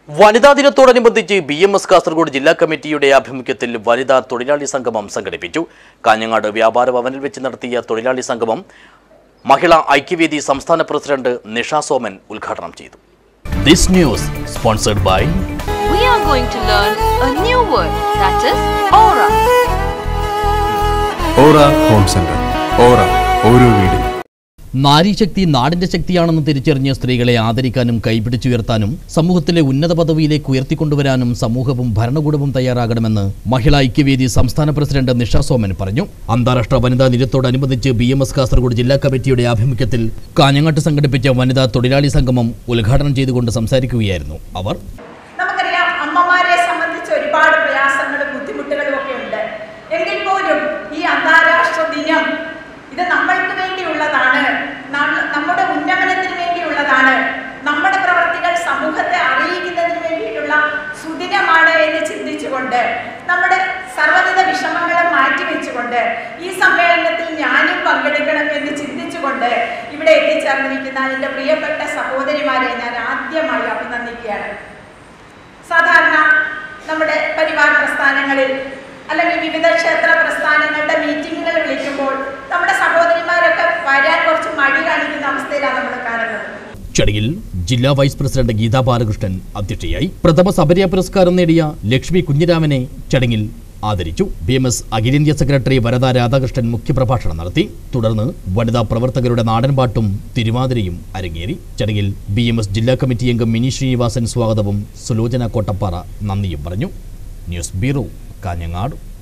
വനിതാ ദിനത്തോടനുബന്ധിച്ച് B M S Kasaragod ജില്ലാ കമ്മിറ്റിയുടെ ആഭിമുഖ്യത്തിൽ വനിതാ തൊഴിലാളി സംഗമം സംഘടിപ്പിച്ചു കാഞ്ഞങ്ങാട് വ്യാപാര ഭവനിൽ വെച്ച് നടത്തിയ തൊഴിലാളി സംഗമം മഹിളാ ഐക്യവേദി സംസ്ഥാന പ്രസിഡന്റ് നിഷ സോമൻ ഉദ്ഘാടനം ചെയ്തു this news sponsored by we are going to learn a new word that is aura. Aura home centre Aura ഓരോ വീടിനും നാരീശക്തി നാടിന്റെ ശക്തിയാണെന്ന് തിരിച്ചറിഞ്ഞ സ്ത്രീകളെ ആദരിക്കാനും കൈപിടിച്ചുയർത്താനും സമൂഹത്തിലെ ഉന്നത പദവിയിലേക്ക് ഉയർത്തിക്കൊണ്ടുവരാനും സമൂഹവും ഭരണകൂടവും തയ്യാറാകണമെന്ന് മഹിളാ ഐക്യവേദി സംസ്ഥാന പ്രസിഡന്റ് നിഷ സോമൻ പറഞ്ഞു അന്താരാഷ്ട്ര വനിതാ ദിനത്തോടനുബന്ധിച്ച് ബി എം എസ് കാസർഗോഡ് ജില്ലാ കമ്മിറ്റിയുടെ ആഭിമുഖ്യത്തിൽ കാഞ്ഞങ്ങാട്ട് സംഘടിപ്പിച്ച വനിതാ തൊഴിലാളി സംഗമം ഉദ്ഘാടനം ചെയ്തുകൊണ്ട് സംസാരിക്കുകയായിരുന്നു അവർ നമുക്കറിയാം അമ്മമാരെ സംബന്ധിച്ച് ഒരുപാട് പ്രയാസങ്ങളും ബുദ്ധിമുട്ടുകളും ഒക്കെ ഉണ്ട് എങ്കിൽ പോലും ഈ അന്താരാഷ്ട്ര ദിനം ഇത് നമ്മൾക്ക് വേണ്ടിയുള്ളതാണ് നം- നമ്മുടെ ഉന്നമനത്തിന് വേണ്ടിയുള്ളതാണ് നമ്മുടെ പ്രവർത്തികൾ സമൂഹത്തെ അറിയിക്കുന്നതിന് വേണ്ടിയിട്ടുള്ള സുദിനമാണ് എന്ന് ചിന്തിച്ചുകൊണ്ട് നമ്മുടെ സർവ്വവിധ വിഷമങ്ങളും മാറ്റിവെച്ചുകൊണ്ട് ഈ സമ്മേളനത്തിൽ ഞാനും പങ്കെടുക്കണം എന്ന് ചിന്തിച്ചുകൊണ്ട് ഇവിടെ എത്തിച്ചേർന്നിരിക്കുന്ന എൻ്റെ പ്രിയപ്പെട്ട സഹോദരിമാരെ ഞാൻ ആദ്യമായി അഭിനന്ദിക്കുകയാണ് സാധാരണ നമ്മുടെ പരിവാർ പ്രസ്ഥാനങ്ങളിൽ അല്ലെങ്കിൽ വിവിധ ക്ഷേത്ര പ്രസ്ഥാനങ്ങളുടെ മീറ്റിങ്ങുകൾ വിളിക്കുമ്പോൾ നമ്മുടെ സഹോദരിമാരൊക്കെ വരാൻ കുറച്ച് മടി കാണിക്കുന്ന അവസ്ഥയിലാണ് നമ്മൾ കാണുന്നത് ചടങ്ങിൽ ജില്ലാ വൈസ് പ്രസിഡന്റ് ഗീതാ ബാലകൃഷ്ണൻ അധ്യക്ഷയായി പ്രഥമ സബരിയ പുരസ്കാരം നേടിയ ലക്ഷ്മി കുഞ്ഞിരാമനെ ചടങ്ങിൽ ആദരിച്ചു ബി എം എസ് അഖിലേന്ത്യാ സെക്രട്ടറി വരദ രാധാകൃഷ്ണൻ മുഖ്യപ്രഭാഷണം നടത്തി തുടർന്ന് വനിതാ പ്രവർത്തകരുടെ നാടൻപാട്ടും തിരുവാതിരയും അരങ്ങേറി ചടങ്ങിൽ ബി എം എസ് ജില്ലാ കമ്മിറ്റി അംഗം മിനി ശ്രീനിവാസൻ സ്വാഗതവും സുലോചന കോട്ടപ്പാറ നന്ദിയും പറഞ്ഞു ന്യൂസ് ബ്യൂറോ കാഞ്ഞങ്ങാട്